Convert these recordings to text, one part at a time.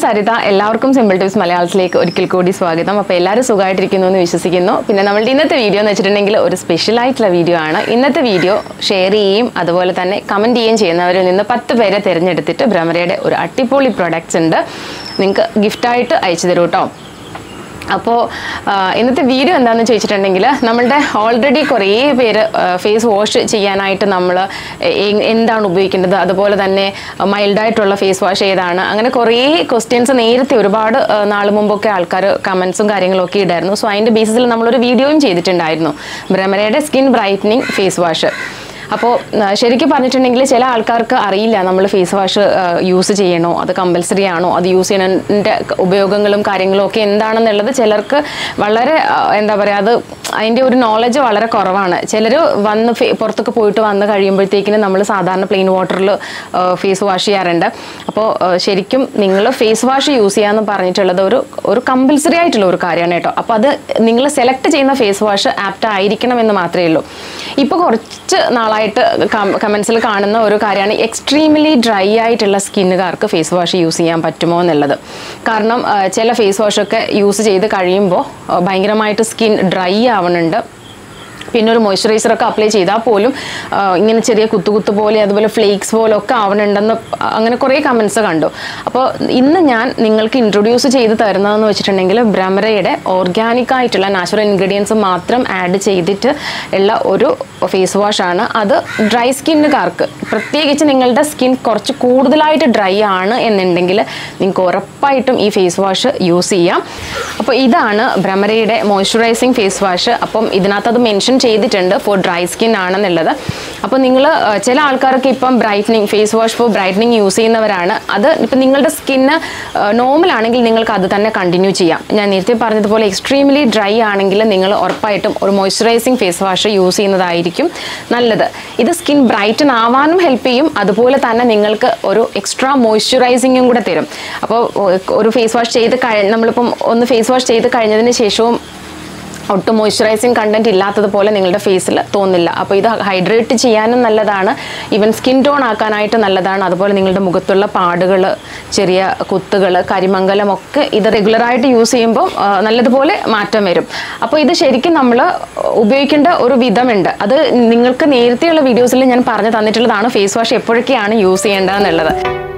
സരിത എല്ലാവർക്കും simple tips മലയാളത്തിലേക്ക് ഒരിക്കൽ കൂടി സ്വാഗതം അപ്പോൾ എല്ലാവരും സുഖമായിട്ടിരിക്കുന്നു എന്ന് വിശ്വസിക്കുന്നു പിന്നെ നമ്മളുടെ ഇന്നത്തെ വീഡിയോ എന്ന് വെച്ചിട്ടുണ്ടെങ്കിൽ ഒരു സ്പെഷ്യൽ ആയിട്ടുള്ള വീഡിയോ ആണ് ഇന്നത്തെ വീഡിയോ ഷെയർ ചെയ്യുകയും അതുപോലെ തന്നെ കമൻറ്റ് ചെയ്യുകയും ചെയ്യുന്നവരിൽ നിന്ന് പത്ത് പേരെ തിരഞ്ഞെടുത്തിട്ട് ഭ്രമരയുടെ ഒരു അടിപൊളി പ്രൊഡക്ട്സ് ഉണ്ട് നിങ്ങൾക്ക് ഗിഫ്റ്റായിട്ട് അയച്ചു തരൂ കേട്ടോ അപ്പോൾ ഇന്നത്തെ വീഡിയോ എന്താണെന്ന് ചോദിച്ചിട്ടുണ്ടെങ്കിൽ നമ്മളുടെ ഓൾറെഡി കുറേ പേര് ഫേസ് വാഷ് ചെയ്യാനായിട്ട് നമ്മൾ എന്താണ് ഉപയോഗിക്കേണ്ടത് അതുപോലെ തന്നെ മൈൽഡായിട്ടുള്ള ഫേസ് വാഷ് ഏതാണ് അങ്ങനെ കുറേ ക്വസ്റ്റ്യൻസ് നേരത്തെ ഒരുപാട് ആ, നാൾ മുമ്പൊക്കെ ആൾക്കാർ കമൻസും കാര്യങ്ങളൊക്കെ ഇടായിരുന്നു സോ അതിൻ്റെ ബേസിസിൽ നമ്മളൊരു വീഡിയോയും ചെയ്തിട്ടുണ്ടായിരുന്നു ഭ്രമരയുടെ സ്കിൻ ബ്രൈറ്റനിങ് ഫേസ് വാഷ് അപ്പോൾ ശരിക്കും പറഞ്ഞിട്ടുണ്ടെങ്കിൽ ചില ആൾക്കാർക്ക് അറിയില്ല നമ്മൾ ഫേസ് വാഷ് യൂസ് ചെയ്യണോ അത് കമ്പൽസറി ആണോ അത് യൂസ് ചെയ്യുന്നതിൻ്റെ ഉപയോഗങ്ങളും കാര്യങ്ങളും ഒക്കെ എന്താണെന്നുള്ളത് ചിലർക്ക് വളരെ ആ, എന്താ പറയുക അത് അതിൻ്റെ ഒരു നോളജ് വളരെ കുറവാണ് ചിലർ വന്ന് ഫേ- പുറത്തൊക്കെ പോയിട്ട് വന്ന് കഴിയുമ്പോഴത്തേക്കിന് നമ്മൾ സാധാരണ പ്ലെയിൻ വാട്ടറിൽ ഫേസ് വാഷ് ചെയ്യാറുണ്ട് അപ്പോൾ ശരിക്കും നിങ്ങൾ ഫേസ് വാഷ് യൂസ് ചെയ്യാന്ന് പറഞ്ഞിട്ടുള്ളത് ഒരു ഒരു കമ്പൽസറി ആയിട്ടുള്ള ഒരു കാര്യമാണ് കേട്ടോ അപ്പോൾ അത് നിങ്ങൾ സെലക്ട് ചെയ്യുന്ന ഫേസ് വാഷ് ആപ്റ്റ് ആയിരിക്കണം എന്ന് മാത്രമേ ഉള്ളൂ ഇപ്പോൾ കുറച്ച് നാളായിട്ട് കമൻസിൽ കാണുന്ന ഒരു കാര്യമാണ് എക്സ്ട്രീംലി ഡ്രൈ ആയിട്ടുള്ള സ്കിന്നുകാർക്ക് ഫേസ് വാഷ് യൂസ് ചെയ്യാൻ പറ്റുമോ എന്നുള്ളത് കാരണം ആ, ചില ഫേസ് വാഷൊക്കെ യൂസ് ചെയ്ത് കഴിയുമ്പോൾ ആ, ഭയങ്കരമായിട്ട് സ്കിൻ ഡ്രൈ ആവുന്നുണ്ട് പിന്നെ ഒരു moisturizer ഒക്കെ അപ്ലൈ ചെയ്താൽ പോലും ആ, ഇങ്ങനെ ചെറിയ കുത്തു കുത്തു പോലെ അതുപോലെ ഫ്ലേക്സ് പോലെ ഒക്കെ ആവണുണ്ടെന്ന് അങ്ങനെ കുറേ കമൻസ് കണ്ടു അപ്പോൾ ഇന്ന് ഞാൻ നിങ്ങൾക്ക് ഇൻട്രൊഡ്യൂസ് ചെയ്ത് തരുന്നതെന്ന് വെച്ചിട്ടുണ്ടെങ്കിൽ ഭ്രമരയുടെ ഓർഗാനിക് ആയിട്ടുള്ള നാച്ചുറൽ ഇൻഗ്രീഡിയൻസ് മാത്രം ആഡ് ചെയ്തിട്ട് ഉള്ള ഒരു ഫേസ് വാഷ് ആണ് അത് ഡ്രൈ സ്കിന്നുകാർക്ക് പ്രത്യേകിച്ച് നിങ്ങളുടെ സ്കിൻ കുറച്ച് കൂടുതലായിട്ട് ഡ്രൈ ആണ് എന്നുണ്ടെങ്കിൽ നിങ്ങൾക്ക് ഉറപ്പായിട്ടും ഈ ഫേസ് വാഷ് യൂസ് ചെയ്യാം അപ്പോൾ ഇതാണ് ഭ്രമരയുടെ മോയ്സ്ചറൈസിങ് ഫേസ് വാഷ് അപ്പം ഇതിനകത്ത് അത് മെൻഷൻ ചെയ്തിട്ടുണ്ട് ഫോർ ഡ്രൈ സ്കിൻ ആണെന്നുള്ളത് അപ്പോൾ നിങ്ങൾ ചില ആൾക്കാർക്ക് ഇപ്പം brightening face wash for brightening use ചെയ്യുന്നവരാണ് അത് ഇപ്പം നിങ്ങളുടെ സ്കിന്ന് നോർമൽ ആണെങ്കിൽ നിങ്ങൾക്ക് അത് തന്നെ കണ്ടിന്യൂ ചെയ്യാം ഞാൻ നേരത്തെ പറഞ്ഞതുപോലെ എക്സ്ട്രീംലി ഡ്രൈ ആണെങ്കിൽ നിങ്ങൾ ഉറപ്പായിട്ടും ഒരു മോയ്സ്ചറൈസിങ് ഫേസ് വാഷ് യൂസ് ചെയ്യുന്നതായിരിക്കും നല്ലത് ഇത് സ്കിൻ ബ്രൈറ്റൻ ആവാനും ഹെൽപ്പ് ചെയ്യും അതുപോലെ തന്നെ നിങ്ങൾക്ക് ഒരു എക്സ്ട്രാ മോയ്സ്ചറൈസിങ്ങും കൂടെ തരും അപ്പോൾ ഒരു ഫേസ് വാഷ് ചെയ്ത് കഴി നമ്മളിപ്പം ഒന്ന് ഫേസ് വാഷ് ചെയ്ത് കഴിഞ്ഞതിന് ശേഷവും ഒട്ടും മോയ്സ്ചറൈസിങ് കണ്ടന്റ് ഇല്ലാത്തതുപോലെ നിങ്ങളുടെ ഫേസിൽ തോന്നില്ല അപ്പോൾ ഇത് ഹൈഡ്രേറ്റ് ചെയ്യാനും നല്ലതാണ് ഈവൻ സ്കിൻ ടോൺ ആക്കാനായിട്ട് നല്ലതാണ് അതുപോലെ നിങ്ങളുടെ മുഖത്തുള്ള പാടുകൾ ചെറിയ കുത്തുകൾ കരിമംഗലം ഒക്കെ ഇത് റെഗുലറായിട്ട് യൂസ് ചെയ്യുമ്പോൾ ആ, നല്ലതുപോലെ മാറ്റം വരും അപ്പോൾ ഇത് ശരിക്കും നമ്മൾ ഉപയോഗിക്കേണ്ട ഒരു വിധമുണ്ട് അത് നിങ്ങൾക്ക് നേരത്തെയുള്ള വീഡിയോസിൽ ഞാൻ പറഞ്ഞു തന്നിട്ടുള്ളതാണ് ഫേസ് വാഷ് എപ്പോഴൊക്കെയാണ് യൂസ് ചെയ്യേണ്ടതെന്നുള്ളത്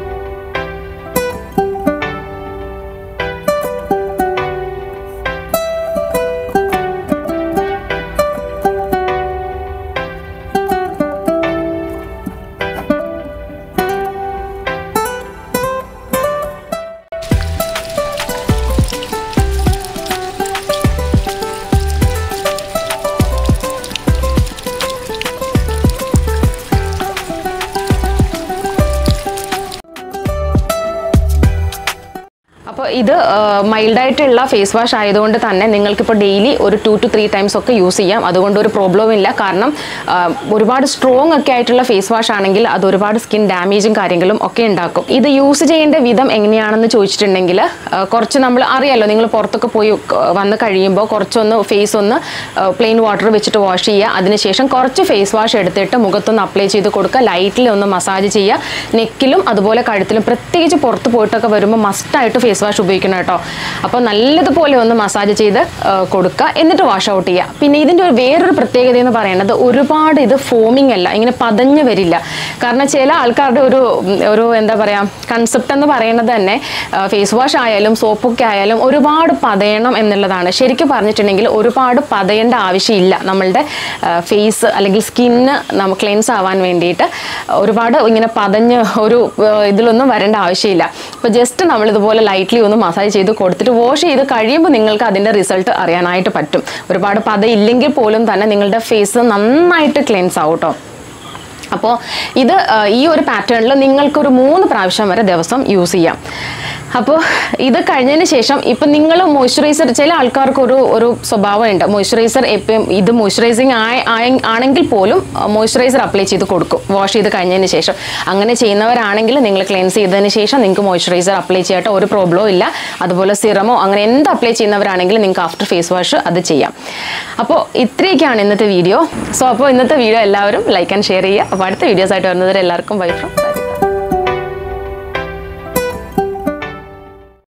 അപ്പോൾ ഇത് മൈൽഡായിട്ടുള്ള ഫേസ് വാഷ് ആയതുകൊണ്ട് തന്നെ നിങ്ങൾക്കിപ്പോൾ ഡെയിലി ഒരു ടു ടു ത്രീ ടൈംസ് ഒക്കെ യൂസ് ചെയ്യാം അതുകൊണ്ട് ഒരു പ്രോബ്ലവും ഇല്ല കാരണം ആ, ഒരുപാട് സ്ട്രോങ് ഒക്കെ ആയിട്ടുള്ള ഫേസ് വാഷ് ആണെങ്കിൽ അത് ഒരുപാട് സ്കിൻ ഡാമേജും കാര്യങ്ങളും ഒക്കെ ഉണ്ടാക്കും ഇത് യൂസ് ചെയ്യേണ്ട വിധം എങ്ങനെയാണെന്ന് ചോദിച്ചിട്ടുണ്ടെങ്കിൽ ആ, കുറച്ച് നമ്മൾ അറിയാലോ നിങ്ങൾ പുറത്തൊക്കെ പോയി ക- വന്ന് കഴിയുമ്പോൾ കുറച്ചൊന്ന് ഫേസ് ഒന്ന് പ്ലെയിൻ വാട്ടർ വെച്ചിട്ട് വാഷ് ചെയ്യുക അതിനുശേഷം കുറച്ച് ഫേസ് വാഷ് എടുത്തിട്ട് മുഖത്തൊന്ന് അപ്ലൈ ചെയ്ത് കൊടുക്കുക ലൈറ്റിൽ ഒന്ന് മസാജ് ചെയ്യുക നെക്കിലും അതുപോലെ കഴുത്തിലും പ്രത്യേകിച്ച് പുറത്ത് പോയിട്ടൊക്കെ വരുമ്പോൾ മസ്റ്റായിട്ട് ഫേസ് വാഷ് ഉപയോഗിക്കണം കേട്ടോ അപ്പോൾ നല്ലതുപോലെ ഒന്ന് മസാജ് ചെയ്ത് ആ, കൊടുക്കുക എന്നിട്ട് വാഷ് ഔട്ട് ചെയ്യുക പിന്നെ ഇതിൻ്റെ ഒരു വേറൊരു പ്രത്യേകത എന്ന് പറയുന്നത് ഒരുപാട് ഇത് ഫോമിങ് അല്ല ഇങ്ങനെ പതഞ്ഞ് വരില്ല കാരണം ചില ആൾക്കാരുടെ ഒരു ഉം, ഒരു എന്താ പറയുക കൺസെപ്റ്റ് എന്ന് പറയുന്നത് തന്നെ ഫേസ് വാഷ് ആയാലും സോപ്പൊക്കെ ആയാലും ഒരുപാട് പതയണം എന്നുള്ളതാണ് ശരിക്കും പറഞ്ഞിട്ടുണ്ടെങ്കിൽ ഒരുപാട് പതയേണ്ട ആവശ്യമില്ല നമ്മളുടെ ഫേസ് അല്ലെങ്കിൽ സ്കിന്ന് നമ്മൾ ക്ലെൻസ് ആവാൻ വേണ്ടിയിട്ട് ഒരുപാട് ഇങ്ങനെ പതഞ്ഞ് ഒരു ആ, ഇതിലൊന്നും വരേണ്ട ആവശ്യമില്ല അപ്പോൾ ജസ്റ്റ് നമ്മൾ ഇതുപോലെ ലൈറ്റ്ലി ഒന്ന് മസാജ് ചെയ്ത് കൊടുത്തിട്ട് വാഷ് ചെയ്ത് കഴിയുമ്പോൾ നിങ്ങൾക്ക് അതിൻ്റെ റിസൾട്ട് അറിയാനായിട്ട് പറ്റും ഒരുപാട് പത ഇല്ലെങ്കിൽ പോലും തന്നെ നിങ്ങളുടെ ഫേസ് നന്നായിട്ട് ക്ലെൻസ് ആവും കേട്ടോ അപ്പോൾ ഇത് ആ, ഈ ഒരു പാറ്റേണിൽ നിങ്ങൾക്കൊരു മൂന്ന് പ്രാവശ്യം വരെ ദിവസം യൂസ് ചെയ്യാം അപ്പോൾ ഇത് കഴിഞ്ഞതിന് ശേഷം ഇപ്പം നിങ്ങൾ മോയ്സ്ചറൈസർ ചില ആൾക്കാർക്ക് ഒരു ഒരു സ്വഭാവമുണ്ട് മോയ്സ്ചറൈസർ എപ്പോഴും ഇത് മോയ്സ്ചറൈസിങ് ആണെങ്കിൽ പോലും മോയ്സ്ചറൈസർ അപ്ലൈ ചെയ്ത് കൊടുക്കും വാഷ് ചെയ്ത് കഴിഞ്ഞതിന് ശേഷം അങ്ങനെ ചെയ്യുന്നവരാണെങ്കിൽ നിങ്ങൾ ക്ലെൻസ് ചെയ്തതിന് ശേഷം നിങ്ങൾക്ക് മോയ്സ്ചറൈസർ അപ്ലൈ ചെയ്യട്ടെ ഒരു പ്രോബ്ലവും ഇല്ല അതുപോലെ സിറമോ അങ്ങനെ എന്ത് അപ്ലൈ ചെയ്യുന്നവരാണെങ്കിൽ നിങ്ങൾക്ക് ആഫ്റ്റർ ഫേസ് വാഷ് അത് ചെയ്യാം അപ്പോൾ ഇത്രയൊക്കെയാണ് ഇന്നത്തെ വീഡിയോ സോ അപ്പോൾ ഇന്നത്തെ വീഡിയോ എല്ലാവരും ലൈക്ക് ആൻഡ് ഷെയർ ചെയ്യുക അപ്പോൾ അടുത്ത വീഡിയോസ് ആയിട്ട് വരുന്നവരെ എല്ലാവർക്കും ബൈ ഫ്രം